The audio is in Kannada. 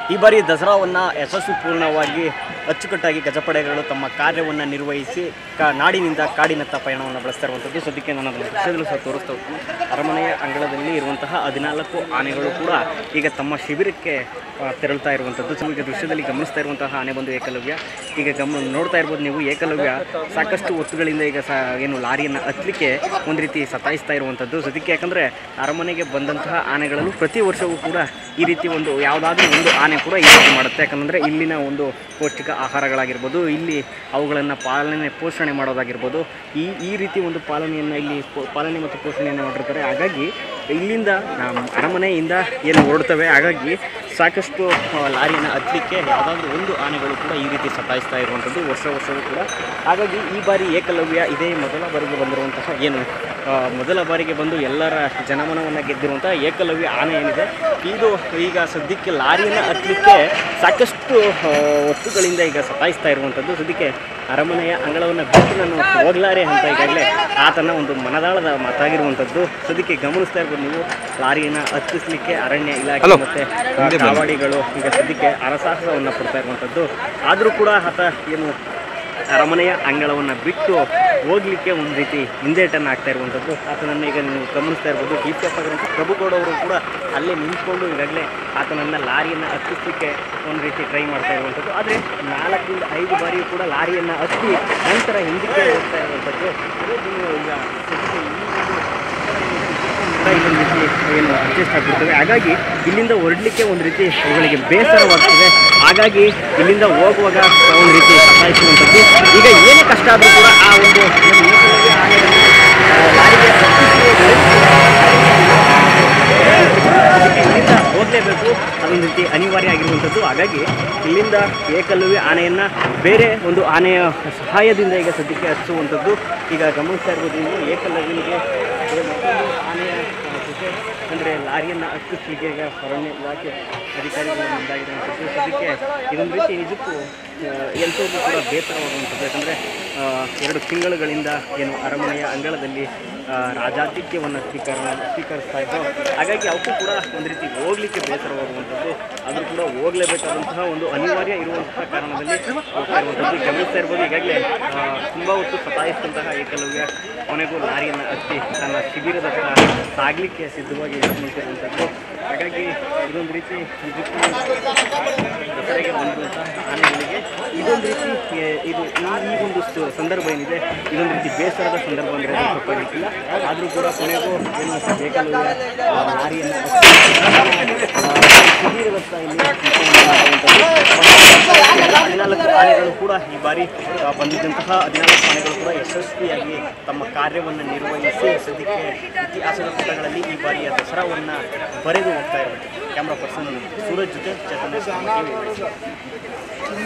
ಈ ಬಾರಿ ದಸರಾವನ್ನು ಯಶಸ್ವಿಪೂರ್ಣವಾಗಿ ಅಚ್ಚುಕಟ್ಟಾಗಿ ಗಜಪಡೆಗಳು ತಮ್ಮ ಕಾರ್ಯವನ್ನು ನಿರ್ವಹಿಸಿ ಕ ನಾಡಿನಿಂದ ಕಾಡಿನತ್ತ ಪಯಣವನ್ನು ಬಳಸ್ತಾ ಇರುವಂಥದ್ದು ಸದ್ಯಕ್ಕೆ ನಾನು ಅದನ್ನು ದೃಶ್ಯದಲ್ಲೂ ಸಹ ತೋರಿಸ್ತಾ ಹೋಗ್ತೀನಿ ಅರಮನೆಯ ಅಂಗಳದಲ್ಲಿ ಇರುವಂತಹ ಹದಿನಾಲ್ಕು ಆನೆಗಳು ಕೂಡ ಈಗ ತಮ್ಮ ಶಿಬಿರಕ್ಕೆ ಆ, ತೆರಳ್ತಾ ಇರುವಂಥದ್ದು ಸೊ ಈಗ ದೃಶ್ಯದಲ್ಲಿ ಗಮನಿಸ್ತಾ ಇರುವಂತಹ ಆನೆ ಬಂದು ಏಕಲವ್ಯ ಈಗ ಗಮ ನೋಡ್ತಾ ಇರ್ಬೋದು ನೀವು ಏಕಲವ್ಯ ಸಾಕಷ್ಟು ಹೊತ್ತುಗಳಿಂದ ಈಗ ಸ ಏನು ಲಾರಿಯನ್ನು ಹತ್ತಲಿಕ್ಕೆ ಒಂದು ರೀತಿ ಸತಾಯಿಸ್ತಾ ಇರುವಂಥದ್ದು ಸದ್ಯಕ್ಕೆ ಯಾಕಂದರೆ ಅರಮನೆಗೆ ಬಂದಂತಹ ಆನೆಗಳಲ್ಲೂ ಪ್ರತಿ ವರ್ಷವೂ ಕೂಡ ಈ ರೀತಿ ಒಂದು ಯಾವುದಾದ್ರೂ ಒಂದು ಆನೆ ಕೂಡ ಈ ರೀತಿ ಮಾಡುತ್ತೆ ಯಾಕಂದರೆ ಇಲ್ಲಿನ ಒಂದು ಪೌಷ್ಟಿಕ ಆಹಾರಗಳಾಗಿರ್ಬೋದು ಇಲ್ಲಿ ಅವುಗಳನ್ನು ಪಾಲನೆ ಪೋಷಣೆ ಮಾಡೋದಾಗಿರ್ಬೋದು ಈ ಈ ರೀತಿ ಒಂದು ಪಾಲನೆಯನ್ನು ಇಲ್ಲಿ ಪೋ- ಪಾಲನೆ ಮತ್ತು ಪೋಷಣೆಯನ್ನು ಮಾಡಿರ್ತಾರೆ ಹಾಗಾಗಿ ಇಲ್ಲಿಂದ ನಮ್ಮ ಅರಮನೆಯಿಂದ ಏನು ಹೊರಡ್ತವೆ ಹಾಗಾಗಿ ಸಾಕಷ್ಟು ಆ, ಲಾರಿಯನ್ನು ಹತ್ತಲಿಕ್ಕೆ ಯಾವುದಾದ್ರೂ ಒಂದು ಆನೆಗಳು ಕೂಡ ಈ ರೀತಿ ಸತಾಯಿಸ್ತಾ ಇರುವಂಥದ್ದು ವರ್ಷ ವರ್ಷವೂ ಕೂಡ ಹಾಗಾಗಿ ಈ ಬಾರಿ ಏಕಲವ್ಯ ಇದೇ ಮೊದಲ ಬಾರಿಗೆ ಬಂದಿರುವಂತಹ ಏನು ಆ, ಮೊದಲ ಬಾರಿಗೆ ಬಂದು ಎಲ್ಲರ ಜನಮನವನ್ನು ಗೆದ್ದಿರುವಂತಹ ಏಕಲವ್ಯ ಆನೆ ಏನಿದೆ ಇದು ಈಗ ಸದ್ಯಕ್ಕೆ ಲಾರಿಯನ್ನು ಹತ್ತಲಿಕ್ಕೆ ಸಾಕಷ್ಟು ಆ, ಒತ್ತುಗಳಿಂದ ಈಗ ಸತಾಯಿಸ್ತಾ ಇರುವಂಥದ್ದು ಸದ್ಯಕ್ಕೆ ಅರಮನೆಯ ಅಂಗಳವನ್ನು ಬಿಟ್ಟು ನಾನು ಹೋಗ್ಲಾರೆ ಅಂತ ಈಗಾಗಲೇ ಆತನ ಒಂದು ಮನದಾಳದ ಮಾತಾಗಿರುವಂಥದ್ದು ಸದ್ಯಕ್ಕೆ ಗಮನಿಸ್ತಾ ಇರ್ಬೋದು ನೀವು ಲಾರಿಯನ್ನು ಹತ್ತಿಸ್ಲಿಕ್ಕೆ ಅರಣ್ಯ ಇಲಾಖೆ ಮತ್ತೆ ಆ, ಕಾವಾಡಿಗಳು ಈಗ ಸದ್ಯಕ್ಕೆ ಅರಸಾಹಸವನ್ನು ಪಡ್ತಾ ಇರುವಂಥದ್ದು ಆದರೂ ಕೂಡ ಆತ ಏನು ಅರಮನೆಯ ಅಂಗಳವನ್ನು ಬಿಟ್ಟು ಹೋಗ್ಲಿಕ್ಕೆ ಒಂದು ರೀತಿ ಹಿಂದೇಟನ್ನು ಆಗ್ತಾ ಇರುವಂಥದ್ದು ಆತನನ್ನು ಈಗ ನೀವು ಗಮನಿಸ್ತಾ ಇರ್ಬೋದು ಡಿ ಸಿ ಎಫ್ ಆಗಿರುವಂಥ ಪ್ರಭುಗೌಡ ಅವರು ಕೂಡ ಅಲ್ಲೇ ನಿಂತ್ಕೊಂಡು ಈಗಾಗಲೇ ಆತನನ್ನು ಲಾರಿಯನ್ನು ಹತ್ತಿಸಲಿಕ್ಕೆ ಒಂದು ರೀತಿ ಟ್ರೈ ಮಾಡ್ತಾ ಇರುವಂಥದ್ದು ಆದರೆ ನಾಲ್ಕರಿಂದ ಐದು ಬಾರಿಯೂ ಕೂಡ ಲಾರಿಯನ್ನು ಹತ್ತಿ ನಂತರ ಹಿಂದಕ್ಕೆ ಹೋಗ್ತಾ ಇರುವಂಥದ್ದು ಅದೇ ನೀವು ಈಗ ಸದ್ಯಕ್ಕೆ ಈ ಒಂದು ಕೂಡ ಇದೊಂದು ರೀತಿ ಏನು ಅಡ್ಜಸ್ಟ್ ಆಗಿಬಿಡ್ತವೆ ಹಾಗಾಗಿ ಇಲ್ಲಿಂದ ಹೊರಡಲಿಕ್ಕೆ ಒಂದು ರೀತಿ ಅವುಗಳಿಗೆ ಬೇಸರವಾಗ್ತದೆ ಹಾಗಾಗಿ ಇಲ್ಲಿಂದ ಹೋಗುವಾಗ ಒಂದು ರೀತಿ ಸತಾಯಿಸುವಂಥದ್ದು ಈಗ ಏನೇ ಕಷ್ಟ ಆದರೂ ಕೂಡ ಆ ಒಂದು ಏನು ಮೀಸಲಿಗೆ ಆನೆಗಳನ್ನು, ಆ, ಲಾರಿಗೆ ಹತ್ತಿಸಿ ಅದಕ್ಕೆ ಇಲ್ಲಿಂದ ಹೋಗಲೇಬೇಕು ಅದೊಂದು ರೀತಿ ಅನಿವಾರ್ಯ ಆಗಿರುವಂಥದ್ದು ಹಾಗಾಗಿ ಇಲ್ಲಿಂದ ಏಕಲವ್ಯ ಆನೆಯನ್ನು ಬೇರೆ ಒಂದು ಆನೆಯ ಸಹಾಯದಿಂದ ಈಗ ಸದ್ಯಕ್ಕೆ ಹಚ್ಚುವಂಥದ್ದು ಈಗ ಗಮನಿಸ್ತಾ ಇರ್ಬೋದು ನೀವು ಏಕಲವ್ಯನಿಗೆ ಮತ್ತೊಂದು ಆನೆಯ ಆ, ಜೊತೆ ಅಂದರೆ ಲಾರಿಯನ್ನು ಹತ್ತಿಸ್ಲಿಕ್ಕೆ ಈಗ ಅರಣ್ಯ ಇಲಾಖೆ ಅಧಿಕಾರಿಗಳು ಮುಂದಾಗಿರುವಂಥದ್ದು ಸದ್ಯಕ್ಕೆ ಇದೊಂದು ರೀತಿ ನಿಜಕ್ಕೂ ಎಲ್ಲರಿಗೂ ಕೂಡ ಬೇಸರವಾಗುವಂಥದ್ದು ಯಾಕಂದರೆ ಎರಡು ತಿಂಗಳುಗಳಿಂದ ಏನು ಅರಮನೆಯ ಅಂಗಳದಲ್ಲಿ ಆ, ರಾಜಾತಿಥ್ಯವನ್ನು ಸ್ವೀಕಾರ ಸ್ವೀಕರಿಸ್ತಾ ಇದ್ದು ಹಾಗಾಗಿ ಅವಕ್ಕೂ ಕೂಡ ಒಂದು ರೀತಿ ಹೋಗ್ಲಿಕ್ಕೆ ಬೇಸರವಾಗುವಂಥದ್ದು ಆದರೂ ಕೂಡ ಹೋಗಲೇಬೇಕಾದಂತಹ ಒಂದು ಅನಿವಾರ್ಯ ಇರುವಂತಹ ಕಾರಣದಲ್ಲಿ ಹೋಗ್ತಾ ಇರುವಂಥದ್ದು ಗಮನಿಸ್ತಾ ಇರ್ಬೋದು ಈಗಾಗಲೇ ತುಂಬ ಹೊತ್ತು ಸತಾಯಿಸಿದಂತಹ ಏಕಲವ್ಯ ಕೊನೆಗೂ ಲಾರಿಯನ್ನು ಹತ್ತಿ ತನ್ನ ಶಿಬಿರದ ಹತ್ರ ಸಾಗಲಿಕ್ಕೆ ಸಿದ್ಧವಾಗಿ ನಿಂತಿರುವಂಥದ್ದು ಹಾಗಾಗಿ ಇದೊಂದು ರೀತಿ ನಿಜಕ್ಕೂ ದಸರೆಗೆ ಬಂದಂತಹ ಆನೆಗಳಿಗೆ ಇದೊಂದು ರೀತಿ ಏ, ಇದು ಈ ಈ ಒಂದು ಸ- ಸಂದರ್ಭ ಏನಿದೆ ಇದೊಂದು ರೀತಿ ಬೇಸರದ ಸಂದರ್ಭ ಅಂದರೆ ಅದು ತಪ್ಪಾಗಿರ್ತಿಲ್ಲ ಆದರೂ ಕೂಡ ಕೊನೆಗೂ ಏನು ಬೇಕಲ್ಲ ಲಾರಿಯನ್ನು ಶಿಬಿರದತ್ತ ಇಲ್ಲಿ ಹದಿನಾಲ್ಕು ಆನೆಗಳು ಕೂಡ ಈ ಬಾರಿ ಆ, ಬಂದಿದ್ದಂತಹ ಹದಿನಾಲ್ಕು ಆನೆಗಳು ಕೂಡ ಯಶಸ್ವಿಯಾಗಿ ತಮ್ಮ ಕಾರ್ಯವನ್ನು ನಿರ್ವಹಿಸಿ ಸದ್ಯಕ್ಕೆ ಇತಿಹಾಸದ ಪುಟಗಳಲ್ಲಿ ಈ ಬಾರಿಯ ದಸರಾವನ್ನು ಬರೆದು ಹೋಗ್ತಾ ಇರಬೇಕು ಕ್ಯಾಮ್ರಾ ಪರ್ಸನ್ ಸೂರಜ್ ಜೊತೆ ಚೇತನ ಟಿವಿ